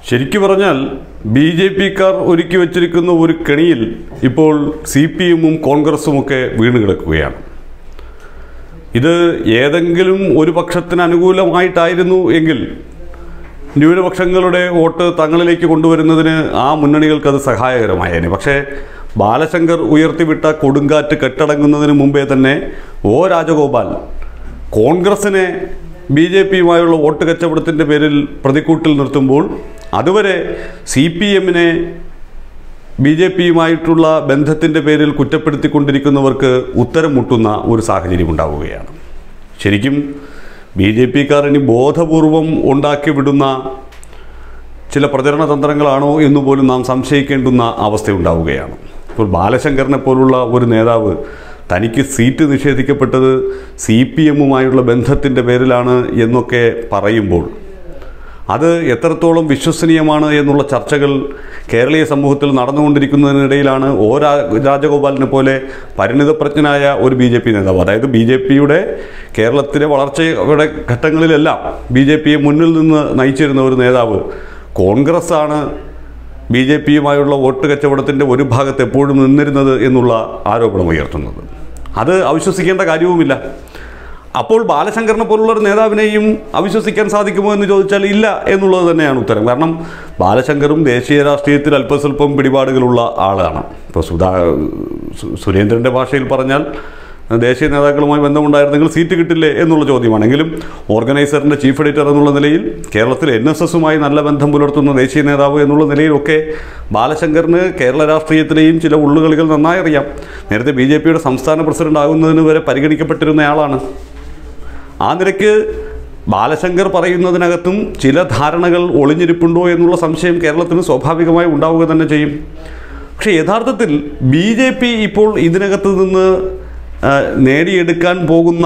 ശരിക്കു പറഞ്ഞാൽ B J പിക്കാർ ഒരുക്കി വച്ചിരിക്കുന്ന ഒരു കെണിയിൽ ഇപ്പോൾ സി പി എമ്മും കോൺഗ്രസുമൊക്കെ വീണ് കിടക്കുകയാണ് ഇത് ഏതെങ്കിലും ഒരു പക്ഷത്തിന് അനുകൂലമായിട്ടായിരുന്നു എങ്കിൽ ന്യൂനപക്ഷങ്ങളുടെ വോട്ട് തങ്ങളിലേക്ക് കൊണ്ടുവരുന്നതിന് ആ മുന്നണികൾക്ക് അത് സഹായകരമായേനെ പക്ഷേ ബാലശങ്കർ ഉയർത്തിവിട്ട കൊടുങ്കാറ്റ് കെട്ടടങ്ങുന്നതിന് മുമ്പേ തന്നെ ഒ രാജഗോപാൽ കോൺഗ്രസിനെ ബി ജെ പിയുമായുള്ള വോട്ട് കച്ചവടത്തിൻ്റെ പേരിൽ പ്രതിക്കൂട്ടിൽ നിർത്തുമ്പോൾ അതുവരെ സി പി എമ്മിനെ ബി ജെ പിയുമായിട്ടുള്ള ബന്ധത്തിൻ്റെ പേരിൽ കുറ്റപ്പെടുത്തിക്കൊണ്ടിരിക്കുന്നവർക്ക് ഉത്തരം മുട്ടുന്ന ഒരു സാഹചര്യം ഉണ്ടാവുകയാണ് ശരിക്കും ബി ജെ പിക്കാർ ഇനി ബോധപൂർവം ഉണ്ടാക്കി വിടുന്ന ചില പ്രചരണ തന്ത്രങ്ങളാണോ എന്ന് പോലും നാം സംശയിക്കേണ്ടുന്ന അവസ്ഥയുണ്ടാവുകയാണ് ഇപ്പോൾ ബാലശങ്കറിനെ പോലുള്ള ഒരു നേതാവ് തനിക്ക് സീറ്റ് നിഷേധിക്കപ്പെട്ടത് സി പി എമ്മുമായുള്ള ബന്ധത്തിൻ്റെ പേരിലാണ് എന്നൊക്കെ പറയുമ്പോൾ അത് എത്രത്തോളം വിശ്വസനീയമാണ് എന്നുള്ള ചർച്ചകൾ കേരളീയ സമൂഹത്തിൽ നടന്നുകൊണ്ടിരിക്കുന്നതിനിടയിലാണ് ഓ രാ- രാജഗോപാലിനെ പോലെ പരിണിതപ്രജ്ഞനായ ഒരു ബി ജെ പി നേതാവ് അതായത് ബി ജെ പിയുടെ കേരളത്തിലെ വളർച്ചയുടെ ഘട്ടങ്ങളിലെല്ലാം ബി ജെ പിയെ മുന്നിൽ നിന്ന് നയിച്ചിരുന്ന ഒരു നേതാവ് കോൺഗ്രസ് ആണ് ബി ജെ പിയുമായുള്ള വോട്ട് കച്ചവടത്തിൻ്റെ ഒരു ഭാഗത്ത് എപ്പോഴും നിന്നിരുന്നത് എന്നുള്ള ആരോപണം ഉയർത്തുന്നത് അത് അവിശ്വസിക്കേണ്ട കാര്യവുമില്ല അപ്പോൾ ബാലശങ്കറിനെ പോലുള്ള ഒരു നേതാവിനെയും അവിശ്വസിക്കാൻ സാധിക്കുമോ എന്ന് ചോദിച്ചാൽ ഇല്ല എന്നുള്ളത് തന്നെയാണ് ഉത്തരം കാരണം ബാലശങ്കറും ദേശീയ രാഷ്ട്രീയത്തിൽ അല്പസ്വല്പം പിടിപാടുകളുള്ള ആളാണ് ഇപ്പോൾ സുധാ സു- സുരേന്ദ്രൻ്റെ ഭാഷയിൽ പറഞ്ഞാൽ ദേശീയ നേതാക്കളുമായി ബന്ധമുണ്ടായിരുന്നെങ്കിൽ സീറ്റ് കിട്ടില്ലേ എന്നുള്ള ചോദ്യമാണെങ്കിലും ഓർഗനൈസറിൻ്റെ ചീഫ് എഡിറ്റർ എന്നുള്ള നിലയിൽ കേരളത്തിൽ എൻ എസ് എസുമായി നല്ല ബന്ധം പുലർത്തുന്ന ദേശീയ നേതാവ് എന്നുള്ള നിലയിലൊക്കെ ബാലശങ്കറിന് കേരള രാഷ്ട്രീയത്തിലെയും ചില ഉള്ളുകളികൾ നന്നായി അറിയാം നേരത്തെ ബി ജെ പിയുടെ സംസ്ഥാന പ്രസിഡന്റ് ആകുന്നതിന് വരെ പരിഗണിക്കപ്പെട്ടിരുന്നയാളാണ് ആ നിലയ്ക്ക് ബാലശങ്കർ പറയുന്നതിനകത്തും ചില ധാരണകൾ ഒളിഞ്ഞിരിപ്പുണ്ടോ എന്നുള്ള സംശയം കേരളത്തിന് സ്വാഭാവികമായി ഉണ്ടാവുക തന്നെ ചെയ്യും പക്ഷേ യഥാർത്ഥത്തിൽ ബി ജെ പി ഇപ്പോൾ ഇതിനകത്ത് നിന്ന് ആ, നേടിയെടുക്കാൻ പോകുന്ന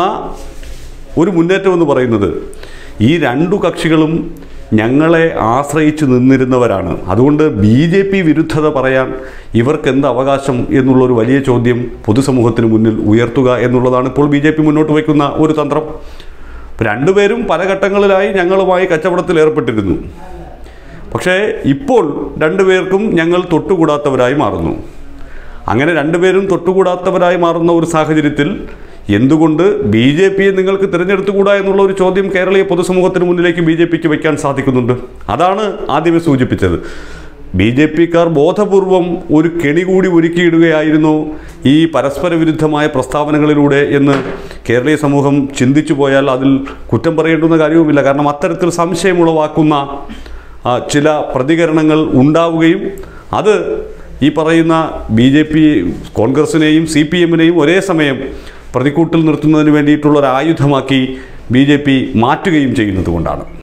ഒരു മുന്നേറ്റം എന്ന് പറയുന്നത് ഈ രണ്ടു കക്ഷികളും ഞങ്ങളെ ആശ്രയിച്ച് നിന്നിരുന്നവരാണ് അതുകൊണ്ട് ബി ജെ പി വിരുദ്ധത പറയാൻ ഇവർക്ക് എന്ത് അവകാശം എന്നുള്ളൊരു വലിയ ചോദ്യം പൊതുസമൂഹത്തിന് മുന്നിൽ ഉയർത്തുക എന്നുള്ളതാണ് ഇപ്പോൾ ബി ജെ പി മുന്നോട്ട് വയ്ക്കുന്ന ഒരു തന്ത്രം ഇപ്പം രണ്ടുപേരും പല ഘട്ടങ്ങളിലായി ഞങ്ങളുമായി കച്ചവടത്തിൽ ഏർപ്പെട്ടിരുന്നു പക്ഷേ ഇപ്പോൾ രണ്ടുപേർക്കും ഞങ്ങൾ തൊട്ടുകൂടാത്തവരായി മാറുന്നു അങ്ങനെ രണ്ടുപേരും തൊട്ടുകൂടാത്തവരായി മാറുന്ന ഒരു സാഹചര്യത്തിൽ എന്തുകൊണ്ട് ബി ജെ പിയെ നിങ്ങൾക്ക് തിരഞ്ഞെടുത്തുകൂടാ എന്നുള്ള ഒരു ചോദ്യം കേരളീയ പൊതുസമൂഹത്തിന് മുന്നിലേക്ക് ബി ജെ പിക്ക് വയ്ക്കാൻ സാധിക്കുന്നുണ്ട് അതാണ് ആദ്യമേ സൂചിപ്പിച്ചത് ബി ജെ പിക്കാർ ബോധപൂർവം ഒരു കെണി കൂടി ഒരുക്കിയിടുകയായിരുന്നു ഈ പരസ്പര വിരുദ്ധമായ പ്രസ്താവനകളിലൂടെ എന്ന് കേരളീയ സമൂഹം ചിന്തിച്ചു പോയാൽ അതിൽ കുറ്റം പറയേണ്ടുന്ന കാര്യവുമില്ല കാരണം അത്തരത്തിൽ സംശയമുളവാക്കുന്ന ആ, ചില പ്രതികരണങ്ങൾ ഉണ്ടാവുകയും അത് ഈ പറയുന്ന ബി ജെ പി കോൺഗ്രസിനെയും സി പി എമ്മിനെയും ഒരേ സമയം പ്രതിക്കൂട്ടിൽ നിർത്തുന്നതിന് വേണ്ടിയിട്ടുള്ള ഒരു ആയുധമാക്കി ബി ജെ പി മാറ്റുകയും ചെയ്യുന്നത് കൊണ്ടാണ്